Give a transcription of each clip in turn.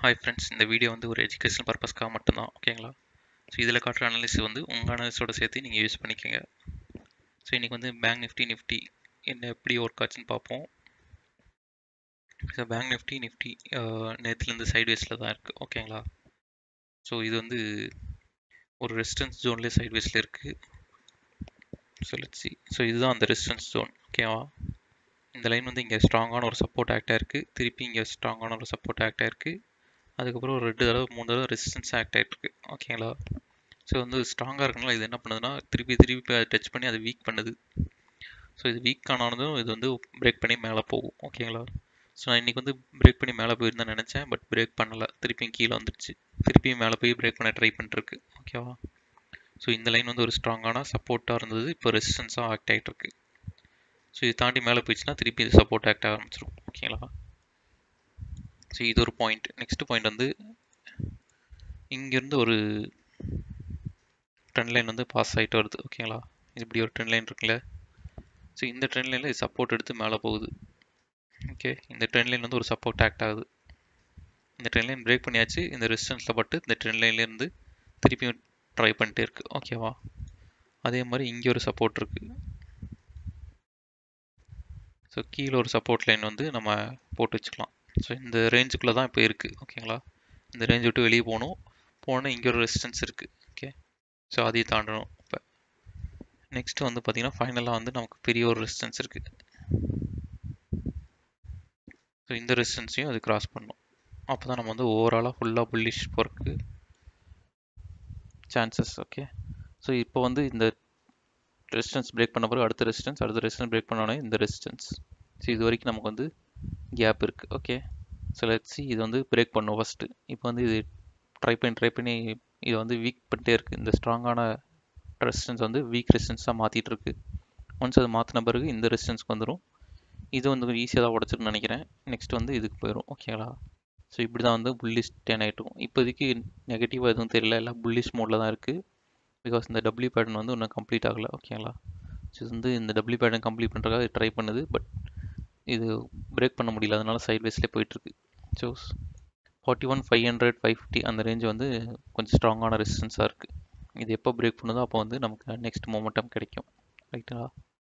hi friends இந்த video வந்து ஒரு எஜுகேஷனல் பர்பஸ்க்காக மட்டும்தான் ஓகேங்களா ஸோ இதில் காட்டுற அனாலிசிஸ் வந்து உங்கள் அனாலிஸோட சேர்த்து நீங்கள் யூஸ் பண்ணிக்கோங்க ஸோ இன்றைக்கி வந்து பேங்க் நிஃப்டி நிஃப்டி என்ன எப்படி ஒர்க் ஆச்சுன்னு பார்ப்போம் ஸோ பேங்க் நிஃப்டி நிஃப்டி நேற்றுலேருந்து சைட்வேஸில் தான் இருக்குது ஓகேங்களா ஸோ இது வந்து ஒரு ரெசிஸ்டன்ஸ் ஜோன்லேயே சைட்வேஸில் இருக்குது ஸோ லட்சி ஸோ இதுதான் அந்த ரெசிஸ்டன்ஸ் ஜோன் ஓகேவா இந்த லைன் வந்து இங்கே ஸ்ட்ராங்கான ஒரு சப்போர்ட் ஆக்டாக இருக்குது திருப்பி இங்கே ஸ்ட்ராங்கான ஒரு சப்போர்ட் ஆக்டாக இருக்குது அதுக்கப்புறம் ஒரு ரெண்டு தடவை மூணு தடவை ரெசிஸ்டன்ஸ் ஆக்ட் ஆகிருக்கு ஓகேங்களா ஸோ வந்து ஸ்ட்ராங்காக இருக்கனால இது என்ன பண்ணுதுன்னா திருப்பி திருப்பி அதை டச் பண்ணி அதை வீக் பண்ணுது ஸோ இது வீக் ஆனானதும் இது வந்து பிரேக் பண்ணி மேலே போகும் ஓகேங்களா ஸோ நான் இன்றைக்கி வந்து பிரேக் பண்ணி மேலே போயிருந்தேன் நினச்சேன் பட் பிரேக் பண்ணலை திருப்பியும் கீழே வந்துடுச்சு திருப்பியும் மேலே போய் பிரேக் பண்ண ட்ரை பண்ணிட்டுருக்கு ஓகேவா ஸோ இந்த லைன் வந்து ஒரு ஸ்ட்ராங்கான சப்போர்ட்டாக இருந்தது இப்போ ரெசிஸ்டன்ஸாக ஆக்ட் ஆகிட்டு இருக்கு ஸோ இது தாண்டி மேலே போயிடுச்சுன்னா திருப்பி இது சப்போர்ட் ஆக்ட் ஆக ஆரம்பிச்சிடும் ஓகேங்களா ஸோ இது ஒரு பாயிண்ட் நெக்ஸ்ட் பாயிண்ட் வந்து இங்கேருந்து ஒரு ட்ரெண்ட் லைன் வந்து பாஸ் ஆகிட்டு வருது ஓகேங்களா இப்படி ஒரு ட்ரெண்ட் லைன் இருக்குல்ல ஸோ இந்த ட்ரெண்ட் லைனில் இது சப்போர்ட் எடுத்து மேலே போகுது ஓகே இந்த ட்ரெண்ட் லைன் வந்து ஒரு சப்போர்ட் ஆக்ட் ஆகுது இந்த ட்ரெண்ட் லைன் பிரேக் பண்ணியாச்சு இந்த ரெசிஸ்டன்ஸில் பட்டு இந்த ட்ரெண்ட் லைன்லேருந்து திருப்பியும் ட்ரை பண்ணிட்டே இருக்குது ஓகேவா அதே மாதிரி இங்கே ஒரு சப்போர்ட் இருக்குது ஸோ கீழே ஒரு சப்போர்ட் லைன் வந்து நம்ம போட்டு வச்சுக்கலாம் ஸோ இந்த ரேஞ்சுக்குள்ளே தான் இப்போ இருக்குது ஓகேங்களா இந்த ரேஞ்ச் விட்டு வெளியே போகணும் போனால் இங்கே ஒரு ரெசிஸ்டன்ஸ் இருக்குது ஓகே ஸோ அதையும் தாண்டணும் இப்போ நெக்ஸ்ட்டு வந்து பார்த்திங்கன்னா ஃபைனலாக வந்து நமக்கு பெரிய ஒரு ரெசிஸ்டன்ஸ் இருக்குது ஸோ இந்த ரெசிஸ்டன்ஸையும் அது கிராஸ் பண்ணணும் அப்போ தான் நம்ம வந்து ஓவராலாக ஃபுல்லாக புல்லிஷ் போகிறதுக்கு சான்சஸ் ஓகே ஸோ இப்போ வந்து இந்த ரெசிஸ்டன்ஸ் பிரேக் பண்ண பிறகு அடுத்த ரெசிஸ்டன்ஸ் அடுத்த ரெசிஸ்டன்ஸ் பிரேக் பண்ணோடனே இந்த ரெசிஸ்டன்ஸ் ஸோ இது வரைக்கும் நமக்கு வந்து கேப் இருக்குது ஓகே ஸோ லெட்ஸி இது வந்து பிரேக் பண்ணும் ஃபஸ்ட்டு இப்போ வந்து இது ட்ரை பண்ணி ட்ரை பண்ணி இது வந்து வீக் பண்ணிட்டே இருக்குது இந்த ஸ்ட்ராங்கான ரெசிஸ்டன்ஸ் வந்து வீக் ரெசிஸ்டன்ஸாக மாற்றிட்டு இருக்கு ஒன்ஸ் அது மாற்றின பிறகு இந்த ரெசிஸ்டன்ஸ்க்கு வந்துடும் இது வந்து ஈஸியாக தான் உடச்சிருன்னு நினைக்கிறேன் நெக்ஸ்ட் வந்து இதுக்கு போயிடும் ஓகேங்களா ஸோ இப்படி தான் வந்து புல்லிஷ் டென் ஆகிட்டும் இப்போதைக்கு நெகட்டிவாக எதுவும் தெரியல எல்லாம் புல்லிஷ் மோடில் தான் இருக்குது பிகாஸ் இந்த டபிள்யூ பேட்டர்ன் வந்து இன்னும் கம்ப்ளீட் ஆகலை ஓகேங்களா ஸோ இது வந்து இந்த டபிள்யூ பேட்டர்ன் கம்ப்ளீட் பண்ணுறதுக்காக ட்ரை பண்ணுது பட் இது பிரேக் பண்ண முடியல அதனால சைட் வேஸ்லேயே போயிட்டுருக்கு so forty one five hundred five fifty அந்த ரேஞ்ச் வந்து கொஞ்சம் ஸ்ட்ராங்கான ரெசிஸ்டன்ஸாக இருக்குது இது எப்போ பிரேக் பண்ணுதோ அப்போ வந்து நமக்கு நெக்ஸ்ட் மொமெண்டம் கிடைக்கும் ரைட்டுங்களா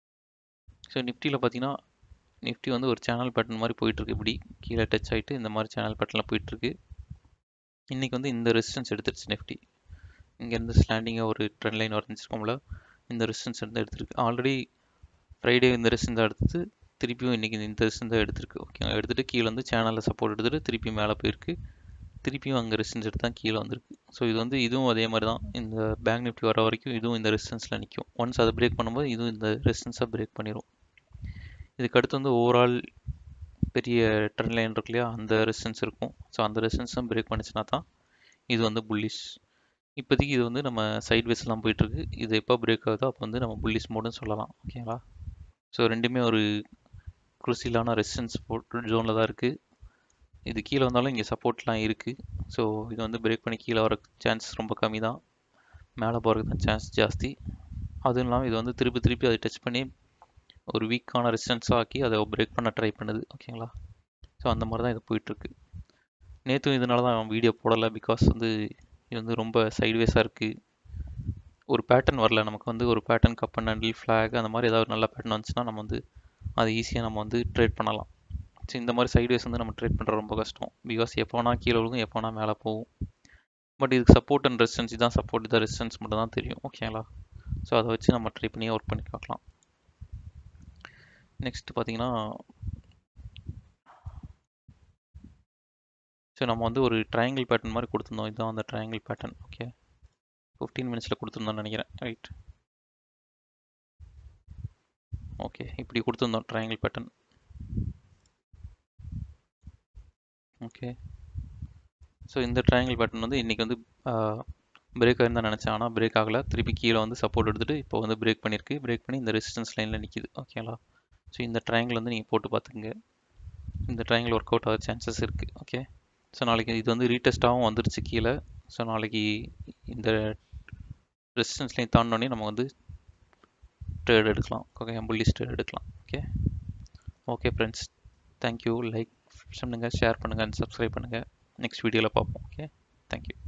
ஸோ நிஃப்டியில் பார்த்தீங்கன்னா நிஃப்டி வந்து ஒரு சேனல் பேட்டர்ன் மாதிரி போயிட்டுருக்கு இப்படி கீழே டச் ஆகிட்டு இந்த மாதிரி சேனல் பேட்டர்னில் போயிட்டுருக்கு இன்றைக்கி வந்து இந்த ரெசிஸ்டன்ஸ் எடுத்துருச்சு நிஃப்டி இங்கேருந்து ஸ்லாண்டிங்காக ஒரு ட்ரெண்ட் லைன் வரைஞ்சிருக்கோம்ல இந்த ரெசிஸ்டன்ஸ் வந்து எடுத்திருக்கு ஆல்ரெடி ஃப்ரைடே இந்த ரெசிஸ்டன்ஸ் எடுத்து திருப்பியும் இன்றைக்கி இந்த ரெசிஸ்டன்ஸ் தான் எடுத்திருக்கு ஓகேங்களா எடுத்துகிட்டு கீழே வந்து சேனலில் சப்போர்ட் எடுத்துகிட்டு திருப்பி மேலே போயிருக்கு திருப்பியும் அங்கே ரெசிஸ்டன்ஸ் எடுத்து தான் கீழே வந்திருக்கு ஸோ இது வந்து இதுவும் அதே மாதிரி தான் இந்த பேங்க் நிஃப்டி வர வரைக்கும் இதுவும் இந்த ரெசிஸ்டன்ஸில் நிற்கும் ஒன்ஸ் அதை பிரேக் பண்ணும்போது இதுவும் இந்த ரெசிஸ்டன்ஸை பிரேக் பண்ணிடும் இதுக்கு அடுத்து வந்து ஓவரால் பெரிய ட்ரெண்ட் லைன் இருக்கு இல்லையா அந்த ரெசிஸ்டன்ஸ் இருக்கும் ஸோ அந்த ரெசிஸ்டன்ஸும் பிரேக் பண்ணிச்சுன்னா தான் இது வந்து புல்லிஷ் இப்போதைக்கு இது வந்து நம்ம சைட் வேஸ்லாம் போயிட்டுருக்கு இது எப்போ பிரேக் ஆகுதோ அப்போ வந்து நம்ம புல்லிஷ் மோடுன்னு சொல்லலாம் ஓகேங்களா ஸோ ரெண்டுமே ஒரு குருசிலான ரெசிஸ்டன்ஸ் போட்டு ஜோனில் தான் இருக்குது இது கீழே வந்தாலும் இங்கே சப்போர்ட்லாம் இருக்குது ஸோ இது வந்து பிரேக் பண்ணி கீழே வர சான்ஸ் ரொம்ப கம்மி தான் மேலே போகிறதுக்கு தான் சான்ஸ் ஜாஸ்தி அதுவும் இல்லாமல் இது வந்து திருப்பி திருப்பி அதை டச் பண்ணி ஒரு வீக்கான ரெசிஸ்டன்ஸாக ஆக்கி அதை பிரேக் பண்ண ட்ரை பண்ணுது ஓகேங்களா ஸோ அந்த மாதிரி தான் இது போயிட்டுருக்கு நேற்றும் இதனால தான் வீடியோ போடலை பிகாஸ் வந்து இது வந்து ரொம்ப சைட்வேஸாக இருக்குது ஒரு பேட்டர்ன் வரல நமக்கு வந்து ஒரு pattern cup and handle flag அந்த மாதிரி ஏதாவது நல்ல பேட்டர்ன் வந்துச்சுன்னா நம்ம வந்து அதை ஈஸியாக நம்ம வந்து ட்ரேட் பண்ணலாம் ஸோ இந்த மாதிரி சைட்வேஸ் வந்து நம்ம ட்ரேட் பண்ணுறது ரொம்ப கஷ்டம் பிகாஸ் எப்போனா கீழே விழுகும் எப்போனா மேலே போகும் பட் இதுக்கு சப்போர்ட் அண்ட் ரெசிஸ்டன்ஸ் தான் சப்போர்ட் இதான் ரெசிஸ்டன்ஸ் மட்டும் தான் தெரியும் ஓகேங்களா ஸோ அதை வச்சு நம்ம ட்ரை பண்ணி ஒர்க் பண்ணி பார்க்கலாம் நெக்ஸ்ட் பார்த்தீங்கன்னா ஸோ நம்ம வந்து ஒரு ட்ரையாங்கிள் பேட்டர்ன் மாதிரி கொடுத்துருந்தோம் இதுதான் அந்த ட்ரையாங்கிள் பேட்டர்ன் ஓகே ஃபிஃப்டீன் மினிட்ஸில் கொடுத்துருந்தோம்னு நினைக்கிறேன் ரைட் ஓகே இப்படி கொடுத்துருந்தோம் ட்ரையாங்கிள் பேட்டர்ன் ஓகே ஸோ இந்த ட்ரையாங்கிள் பேட்டர்ன் வந்து இன்றைக்கி வந்து பிரேக் ஆகிருந்தா நினச்சேன் ஆனால் பிரேக் ஆகலை திருப்பி கீழே வந்து சப்போர்ட் எடுத்துகிட்டு இப்போ வந்து பிரேக் பண்ணியிருக்கு பிரேக் பண்ணி இந்த ரெசிஸ்டன்ஸ் லைனில் நிற்கிது ஓகேங்களா ஸோ இந்த ட்ரையாங்கிள் வந்து நீங்கள் போட்டு பார்த்துக்குங்க இந்த ட்ரையாங்கிள் ஒர்க் அவுட் ஆக சான்சஸ் இருக்குது ஓகே ஸோ நாளைக்கு இது வந்து ரீடெஸ்ட்டாகவும் வந்துருச்சு கீழே ஸோ நாளைக்கு இந்த ரெசிஸ்டன்ஸ்லையும் தாண்டோடனே நம்ம வந்து ட்ரேட் எடுக்கலாம் ஓகே புல்லிஸ் ட்ரேட் எடுக்கலாம் okay okay friends thank you like பண்ணுங்கள் ஷேர் பண்ணுங்கள் அண்ட் சப்ஸ்கிரைப் பண்ணுங்கள் நெக்ஸ்ட் வீடியோவில் பார்ப்போம் ஓகே தேங்க்யூ